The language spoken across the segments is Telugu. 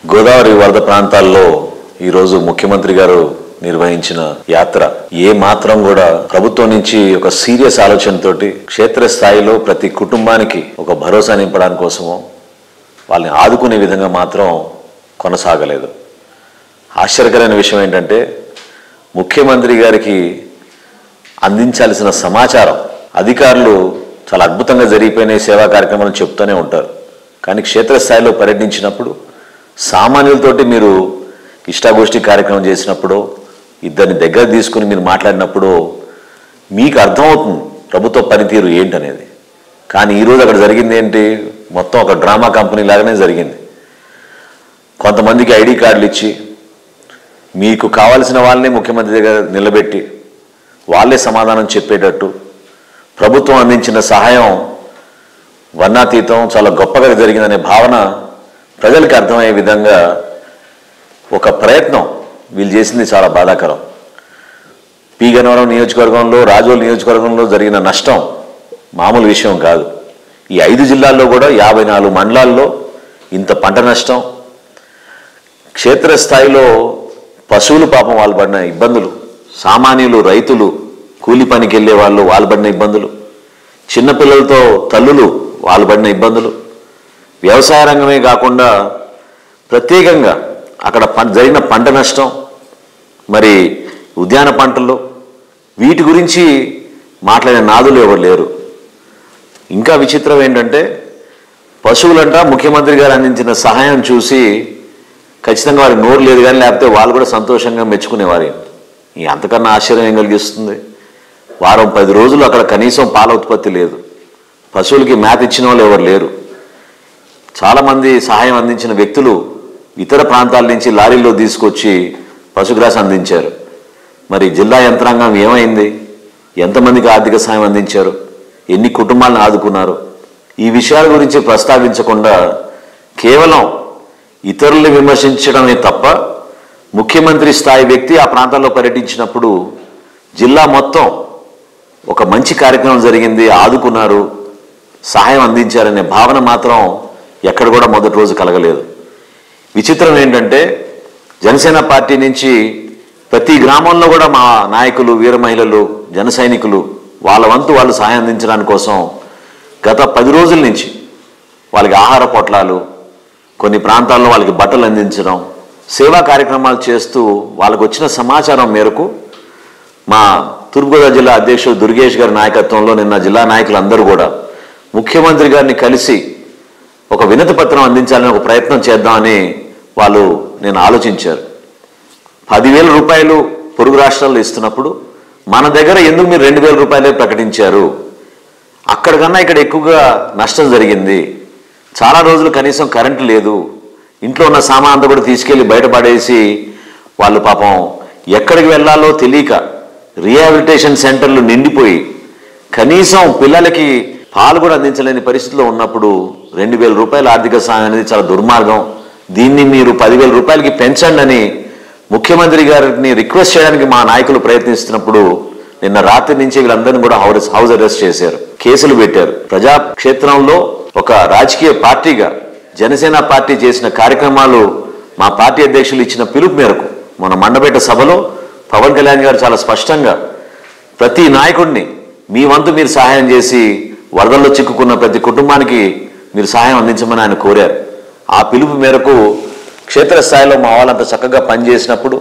గోదావరి వరద ప్రాంతాల్లో ఈరోజు ముఖ్యమంత్రి గారు నిర్వహించిన యాత్ర ఏ మాత్రం కూడా ప్రభుత్వం నుంచి ఒక సీరియస్ ఆలోచనతోటి క్షేత్రస్థాయిలో ప్రతి కుటుంబానికి ఒక భరోసా నింపడానికి కోసమో వాళ్ళని ఆదుకునే విధంగా మాత్రం కొనసాగలేదు ఆశ్చర్యకరమైన విషయం ఏంటంటే ముఖ్యమంత్రి గారికి అందించాల్సిన సమాచారం అధికారులు చాలా అద్భుతంగా జరిగిపోయిన ఈ సేవా కార్యక్రమాలను చెప్తూనే ఉంటారు కానీ క్షేత్రస్థాయిలో పర్యటించినప్పుడు సామాన్యులతోటి మీరు ఇష్టాగోష్ఠి కార్యక్రమం చేసినప్పుడు ఇద్దరిని దగ్గర తీసుకుని మీరు మాట్లాడినప్పుడు మీకు అర్థమవుతుంది ప్రభుత్వ పనితీరు ఏంటనేది కానీ ఈరోజు అక్కడ జరిగింది ఏంటి మొత్తం ఒక డ్రామా కంపెనీ లాగానే జరిగింది కొంతమందికి ఐడి కార్డులు ఇచ్చి మీకు కావాల్సిన వాళ్ళని ముఖ్యమంత్రి దగ్గర నిలబెట్టి వాళ్ళే సమాధానం చెప్పేటట్టు ప్రభుత్వం అందించిన సహాయం వర్ణాతీతం చాలా గొప్పగా జరిగిందనే భావన ప్రజలకు అర్థమయ్యే విధంగా ఒక ప్రయత్నం వీళ్ళు చేసింది చాలా బాధాకరం పి గన్నవరం నియోజకవర్గంలో రాజోల్ నియోజకవర్గంలో జరిగిన నష్టం మామూలు విషయం కాదు ఈ ఐదు జిల్లాల్లో కూడా యాభై నాలుగు మండలాల్లో ఇంత పంట నష్టం క్షేత్రస్థాయిలో పశువులు పాపం వాళ్ళు పడిన ఇబ్బందులు సామాన్యులు రైతులు కూలి పనికి వెళ్ళే వాళ్ళు వాళ్ళు పడిన ఇబ్బందులు చిన్నపిల్లలతో తల్లులు వాళ్ళు పడిన ఇబ్బందులు వ్యవసాయ రంగమే కాకుండా ప్రత్యేకంగా అక్కడ పం- జరిగిన పంట నష్టం మరి ఉద్యాన పంటలు వీటి గురించి మాట్లాడే నాదులు ఎవరు లేరు ఇంకా విచిత్రం ఏంటంటే పశువులంట ముఖ్యమంత్రి గారు అందించిన సహాయం చూసి ఖచ్చితంగా వారికి నోరు లేదు కానీ లేకపోతే వాళ్ళు కూడా సంతోషంగా మెచ్చుకునేవారు ఈ అంతకన్నా ఆశ్చర్యం ఏం కలిగిస్తుంది వారం పది రోజులు అక్కడ కనీసం పాల ఉత్పత్తి లేదు పశువులకి మేత ఇచ్చిన వాళ్ళు ఎవరు లేరు చాలామంది సహాయం అందించిన వ్యక్తులు ఇతర ప్రాంతాల నుంచి లారీల్లో తీసుకొచ్చి పశుగ్రాసం అందించారు మరి జిల్లా యంత్రాంగం ఏమైంది ఎంతమందికి ఆర్థిక సాయం అందించారు ఎన్ని కుటుంబాలను ఆదుకున్నారు ఈ విషయాల గురించి ప్రస్తావించకుండా కేవలం ఇతరుల్ని విమర్శించడమే తప్ప ముఖ్యమంత్రి స్థాయి వ్యక్తి ఆ ప్రాంతాల్లో పర్యటించినప్పుడు జిల్లా మొత్తం ఒక మంచి కార్యక్రమం జరిగింది ఆదుకున్నారు సహాయం అందించారనే భావన మాత్రం ఎక్కడ కూడా మొదటి రోజు కలగలేదు విచిత్రం ఏంటంటే జనసేన పార్టీ నుంచి ప్రతి గ్రామంలో కూడా మా నాయకులు వీర మహిళలు జన సైనికులు వాళ్ళ వంతు వాళ్ళు సహాయం అందించడానికి కోసం గత పది రోజుల నుంచి వాళ్ళకి ఆహార పొట్లాలు కొన్ని ప్రాంతాల్లో వాళ్ళకి బట్టలు అందించడం సేవా కార్యక్రమాలు చేస్తూ వాళ్ళకు వచ్చిన సమాచారం మేరకు మా తూర్పుగోదావరి జిల్లా అధ్యక్షుడు దుర్గేష్ గారి నాయకత్వంలో నిన్న జిల్లా నాయకులందరూ కూడా ముఖ్యమంత్రి గారిని కలిసి ఒక వినతి పత్రం అందించాలని ఒక ప్రయత్నం చేద్దామని వాళ్ళు నేను ఆలోచించారు పదివేల రూపాయలు పొరుగు రాష్ట్రాల్లో ఇస్తున్నప్పుడు మన దగ్గర ఎందుకు మీరు రెండు వేల రూపాయలే ప్రకటించారు అక్కడికన్నా ఇక్కడ ఎక్కువగా నష్టం జరిగింది చాలా రోజులు కనీసం కరెంటు లేదు ఇంట్లో ఉన్న సామాన్ అంతా కూడా తీసుకెళ్లి బయటపడేసి వాళ్ళు పాపం ఎక్కడికి వెళ్ళాలో తెలియక రీహాబిలిటేషన్ సెంటర్లు నిండిపోయి కనీసం పిల్లలకి పాలు కూడా అందించలేని పరిస్థితిలో ఉన్నప్పుడు రెండు వేల రూపాయల ఆర్థిక సాయం అనేది చాలా దుర్మార్గం దీన్ని మీరు పదివేల రూపాయలకి పెంచండి అని ముఖ్యమంత్రి గారిని రిక్వెస్ట్ చేయడానికి మా నాయకులు ప్రయత్నిస్తున్నప్పుడు నిన్న రాత్రి నుంచి వీళ్ళందరినీ కూడా హౌస్ హౌస్ అరెస్ట్ చేశారు కేసులు పెట్టారు ప్రజా క్షేత్రంలో ఒక రాజకీయ పార్టీగా జనసేన పార్టీ చేసిన కార్యక్రమాలు మా పార్టీ అధ్యక్షులు ఇచ్చిన పిలుపు మేరకు మన మండపేట సభలో పవన్ కళ్యాణ్ గారు చాలా స్పష్టంగా ప్రతి నాయకుడిని మీ వంతు మీరు సహాయం చేసి వరదల్లో చిక్కుకున్న ప్రతి కుటుంబానికి మీరు సహాయం అందించమని ఆయన కోరారు ఆ పిలుపు మేరకు క్షేత్రస్థాయిలో మా వాళ్ళంత చక్కగా పనిచేసినప్పుడు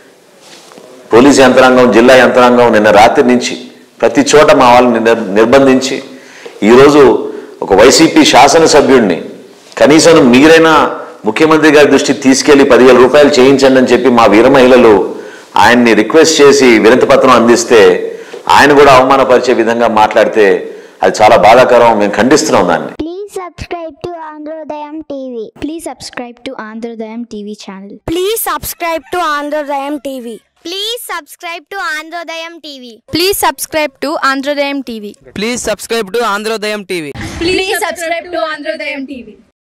పోలీస్ యంత్రాంగం జిల్లా యంత్రాంగం నిన్న రాత్రి నుంచి ప్రతి చోట మా వాళ్ళని నిర్- నిర్బంధించి ఈరోజు ఒక వైసీపీ శాసనసభ్యుడిని కనీసం మీరైనా ముఖ్యమంత్రి గారి దృష్టికి తీసుకెళ్లి పదివేల రూపాయలు చేయించండి అని చెప్పి మా వీర మహిళలు ఆయన్ని రిక్వెస్ట్ చేసి వినతి పత్రం అందిస్తే ఆయన కూడా అవమానపరిచే విధంగా మాట్లాడితే అది చాలా బాధాకరం మేము ఖండిస్తున్నాం దాన్ని Please subscribe to Androdayam TV. Please subscribe to Androdayam TV channel. Please subscribe to Androdayam TV. Please subscribe to Androdayam TV. Please subscribe to Androdayam TV. Please subscribe to Androdayam TV. Please subscribe to Androdayam TV.